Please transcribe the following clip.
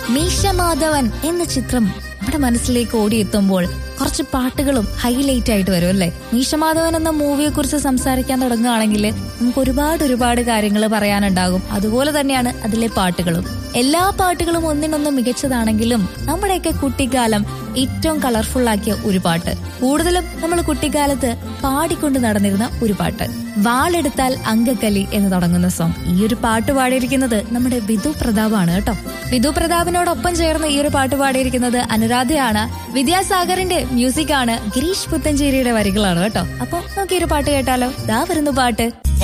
മീശ മാധവൻ എന്ന ചിത്രം നമ്മുടെ മനസ്സിലേക്ക് ഓടിയെത്തുമ്പോൾ കുറച്ച് പാട്ടുകളും ഹൈലൈറ്റ് ആയിട്ട് വരും അല്ലേ മീശമാധവൻ എന്ന മൂവിയെ കുറിച്ച് സംസാരിക്കാൻ തുടങ്ങുകയാണെങ്കിൽ നമുക്ക് ഒരുപാട് ഒരുപാട് കാര്യങ്ങൾ പറയാനുണ്ടാകും അതുപോലെ തന്നെയാണ് അതിലെ പാട്ടുകളും എല്ലാ പാട്ടുകളും ഒന്നിനൊന്ന് മികച്ചതാണെങ്കിലും നമ്മുടെയൊക്കെ കുട്ടിക്കാലം ഏറ്റവും കളർഫുൾ ആക്കിയ ഒരു പാട്ട് കൂടുതലും നമ്മൾ കുട്ടിക്കാലത്ത് പാടിക്കൊണ്ട് നടന്നിരുന്ന ഒരു പാട്ട് വാളെടുത്താൽ അങ്കക്കലി എന്ന് തുടങ്ങുന്ന സോങ് ഈ ഒരു പാട്ട് പാടിയിരിക്കുന്നത് നമ്മുടെ വിധു പ്രതാപാണ് കേട്ടോ വിധു പ്രതാപിനോടൊപ്പം ചേർന്ന് ഈ ഒരു പാട്ട് പാടിയിരിക്കുന്നത് അനുരാധയാണ് വിദ്യാസാഗറിന്റെ മ്യൂസിക് ആണ് ഗിരീഷ് പുത്തഞ്ചേരിയുടെ വരികളാണ് കേട്ടോ അപ്പൊ നമുക്ക് ഈ ഒരു പാട്ട് കേട്ടാലോ ദാ വരുന്നു പാട്ട്